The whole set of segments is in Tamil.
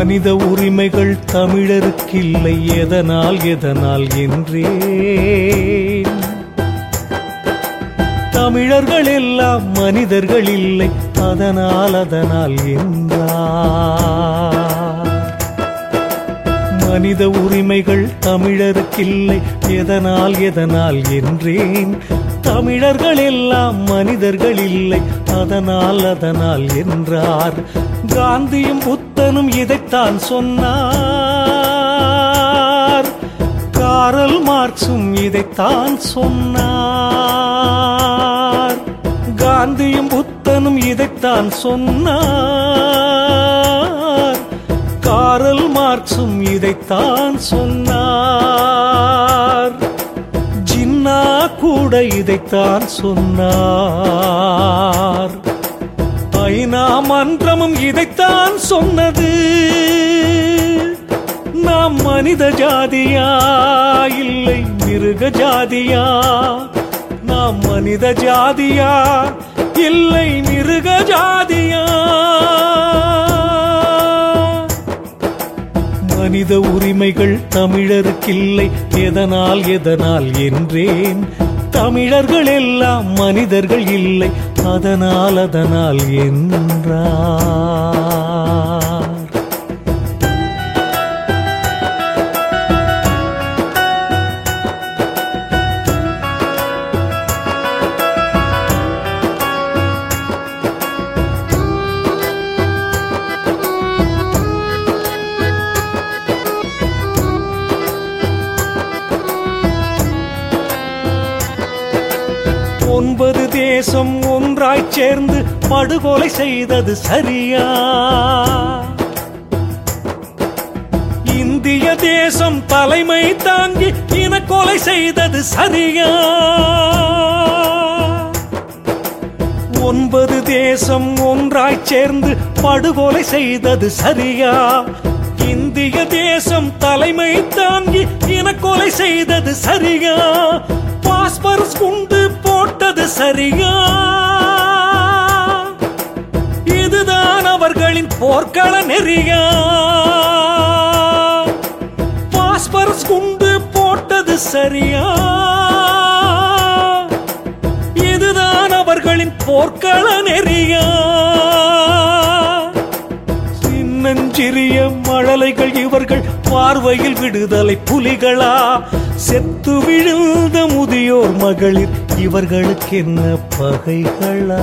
மனித உரிமைகள் தமிழருக்கில்லை எதனால் எதனால் என்றேன் தமிழர்கள் எல்லாம் மனிதர்கள் இல்லை அதனால் அதனால் என்றார் மனித உரிமைகள் தமிழருக்கில்லை எதனால் எதனால் என்றேன் தமிழர்கள் எல்லாம் மனிதர்கள் இல்லை அதனால் அதனால் என்றார் காந்தியும் புத்தனும் இதைத்தான் சொன்னார் காரல் மார்க்சும் இதைத்தான் சொன்னார் காந்தியும் புத்தனும் இதைத்தான் சொன்னார் காரல் மார்க்சும் இதைத்தான் சொன்னார் ஜின்னா கூட இதைத்தான் சொன்னார் ஐநா மன்றமும் இதைத்தான் சொன்னது நாம் மனித ஜாதியா இல்லை மிருக ஜாதியா நாம் மனித ஜாதியா இல்லை மிருக ஜாதியா மனித உரிமைகள் தமிழருக்கில்லை எதனால் எதனால் என்றேன் தமிழர்கள் எல்லாம் மனிதர்கள் இல்லை அதனால் அதனால் என்றார் ஒன்பது தேசம் ஒன்றாய் சேர்ந்து படுகொலை செய்தது சரியா இந்திய தேசம் தலைமை தாங்கி இனக்கொலை செய்தது சரியா ஒன்பது தேசம் ஒன்றாய் சேர்ந்து படுகொலை செய்தது சரியா இந்திய தேசம் தலைமை தாங்கி இனக்கொலை செய்தது சரியா பாஸ்பரஸ் குண்டு போட்டது சரியா இதுதான் அவர்களின் போர்க்கள நெறியா பாஸ்பரஸ் குண்டு போட்டது சரியா இதுதான் அவர்களின் போர்க்கள நெறியா சின்னஞ்சிறிய மழலைகள் இவர்கள் பார்வையில் விடுதலை புலிகளா செத்து விழுந்த முதியோர் மகளிர் இவர்களுக்கென்ன பகைகளா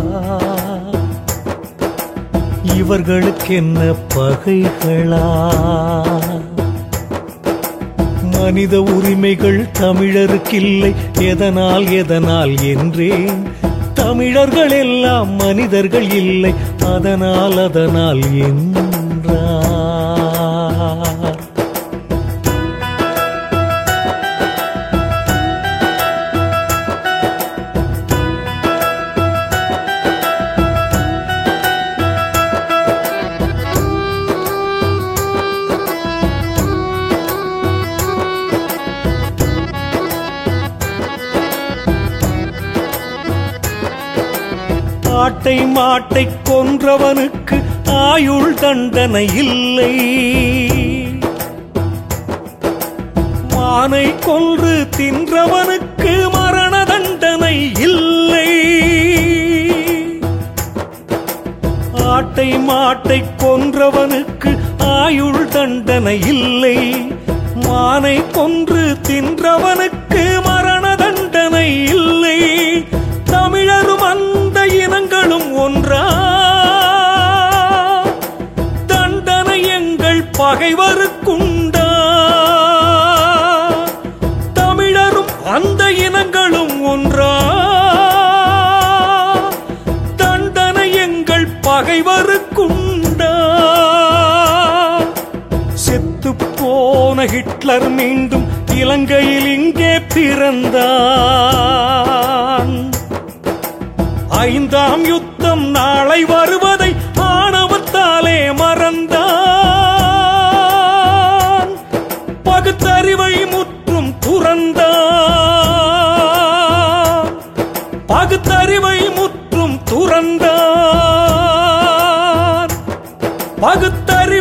இவர்களுக்கென்ன பகைகளா மனித உரிமைகள் தமிழருக்கில்லை எதனால் எதனால் என்றேன் தமிழர்கள் எல்லாம் மனிதர்கள் இல்லை அதனால் அதனால் என்றார் ஆட்டை மாட்டை கொன்றவனுக்கு ஆயுள் தண்டனை இல்லை மானை கொன்று தின்றவனுக்கு மரண தண்டனை இல்லை ஆட்டை மாட்டை கொன்றவனுக்கு ஆயுள் தண்டனை இல்லை மானை கொன்று தின்றவனுக்கு மரண தண்டனை இல்லை தமிழரும் அந்த இனங்களும் ஒன்றா தண்டனை எங்கள் பகைவருக்குண்டா தமிழரும் அந்த இனங்களும் ஒன்றா தண்டனை எங்கள் பகைவருக்குண்டா செத்து போன ஹிட்லர் மீண்டும் இலங்கையில் இங்கே பிறந்தான் ஐந்தாம் யுத்தம் நாளை வருவதை ஆணவத்தாலே மறந்தான் பகுத்தறிவை முற்றும் துறந்தான் பகுத்தறிவை முற்றும் துறந்தான் பகுத்தறிவை